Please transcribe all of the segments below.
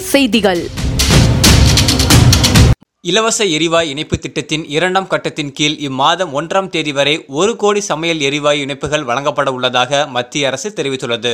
செய்திகள் இலவச எரிவாயு இணைப்பு திட்டத்தின் இரண்டாம் கட்டத்தின் கீழ் இம்மாதம் ஒன்றாம் தேதி வரை ஒரு கோடி சமையல் எரிவாயு இணைப்புகள் வழங்கப்பட உள்ளதாக மத்திய அரசு தெரிவித்துள்ளது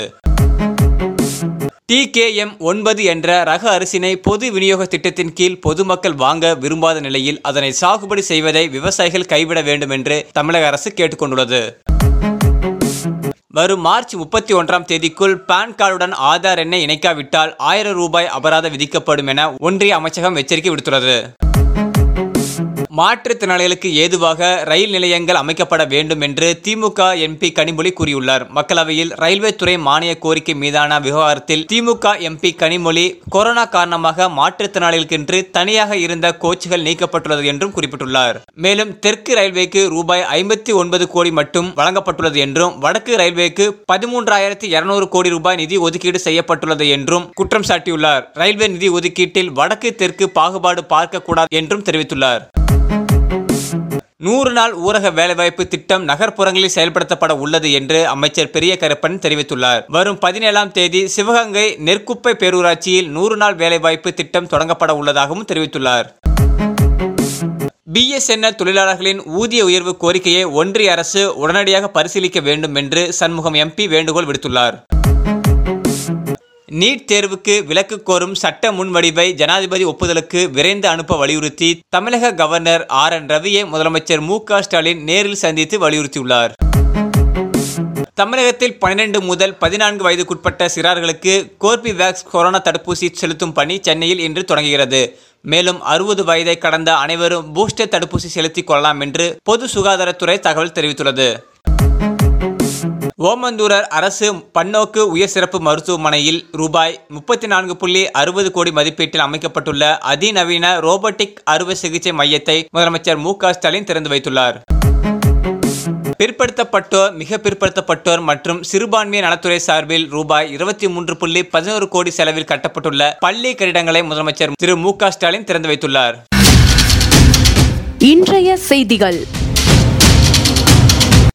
டிகேஎம் ஒன்பது என்ற ரக அரிசினை பொது விநியோக திட்டத்தின் கீழ் பொதுமக்கள் வாங்க விரும்பாத நிலையில் அதனை சாகுபடி செய்வதை விவசாயிகள் கைவிட வேண்டும் என்று தமிழக அரசு கேட்டுக்கொண்டுள்ளது வரும் மார்ச் முப்பத்தி ஒன்றாம் தேதிக்குள் பான் கார்டுடன் ஆதார் எண்ணை இணைக்காவிட்டால் ஆயிரம் ரூபாய் அபராதம் விதிக்கப்படும் என ஒன்றிய அமைச்சகம் எச்சரிக்கை விடுத்துள்ளது மாற்றுத்திறனாளிகளுக்கு ஏதுவாக ரயில் நிலையங்கள் அமைக்கப்பட வேண்டும் என்று திமுக எம்பி கனிமொழி கூறியுள்ளார் மக்களவையில் ரயில்வே துறை மானிய கோரிக்கை மீதான விவகாரத்தில் திமுக எம்பி கனிமொழி கொரோனா காரணமாக மாற்றுத்திறனாளிகளுக்கென்று தனியாக இருந்த கோச்சுகள் நீக்கப்பட்டுள்ளது என்றும் குறிப்பிட்டுள்ளார் மேலும் தெற்கு ரயில்வேக்கு ரூபாய் ஐம்பத்தி ஒன்பது கோடி மட்டும் வழங்கப்பட்டுள்ளது என்றும் வடக்கு ரயில்வேக்கு பதிமூன்றாயிரத்தி இருநூறு கோடி ரூபாய் நிதி ஒதுக்கீடு செய்யப்பட்டுள்ளது என்றும் குற்றம் சாட்டியுள்ளார் ரயில்வே நிதி ஒதுக்கீட்டில் வடக்கு தெற்கு பாகுபாடு பார்க்கக்கூடாது என்றும் தெரிவித்துள்ளார் நூறு நாள் ஊரக வேலைவாய்ப்பு திட்டம் நகர்ப்புறங்களில் செயல்படுத்தப்பட உள்ளது என்று அமைச்சர் பெரிய கருப்பன் தெரிவித்துள்ளார் வரும் பதினேழாம் தேதி சிவகங்கை நெற்குப்பை பேரூராட்சியில் நூறு நாள் வேலைவாய்ப்பு திட்டம் தொடங்கப்பட உள்ளதாகவும் தெரிவித்துள்ளார் பிஎஸ்என்எல் தொழிலாளர்களின் ஊதிய உயர்வு கோரிக்கையை ஒன்றிய அரசு உடனடியாக பரிசீலிக்க வேண்டும் என்று சண்முகம் எம்பி வேண்டுகோள் விடுத்துள்ளார் நீட் தேர்வுக்கு விலக்கு கோரும் சட்ட முன்வடிவை ஜனாதிபதி ஒப்புதலுக்கு விரைந்து அனுப்ப வலியுறுத்தி தமிழக கவர்னர் ஆர் என் ரவியை முதலமைச்சர் மு க ஸ்டாலின் நேரில் சந்தித்து வலியுறுத்தியுள்ளார் தமிழகத்தில் பன்னிரண்டு முதல் பதினான்கு வயதுக்குட்பட்ட சிறார்களுக்கு கோர்பிவேக்ஸ் கொரோனா தடுப்பூசி செலுத்தும் பணி சென்னையில் இன்று தொடங்குகிறது மேலும் அறுபது வயதை கடந்த அனைவரும் பூஸ்டர் தடுப்பூசி செலுத்திக் கொள்ளலாம் என்று பொது சுகாதாரத்துறை தகவல் தெரிவித்துள்ளது ஓமந்தூரர் அரசு பன்னோக்கு உயர் சிறப்பு மருத்துவமனையில் ரூபாய் முப்பத்தி நான்கு புள்ளி அறுபது கோடி மதிப்பீட்டில் அமைக்கப்பட்டுள்ள அதிநவீன ரோபோட்டிக் அறுவை சிகிச்சை மையத்தை முதலமைச்சர் மு க ஸ்டாலின் திறந்து வைத்துள்ளார் பிற்படுத்தப்பட்டோர் மிக பிற்படுத்தப்பட்டோர் மற்றும் சிறுபான்மை நலத்துறை சார்பில் ரூபாய் இருபத்தி மூன்று புள்ளி பதினோரு கோடி செலவில் கட்டப்பட்டுள்ள பள்ளி கட்டிடங்களை முதலமைச்சர் திரு மு க ஸ்டாலின் திறந்து வைத்துள்ளார் இன்றைய செய்திகள்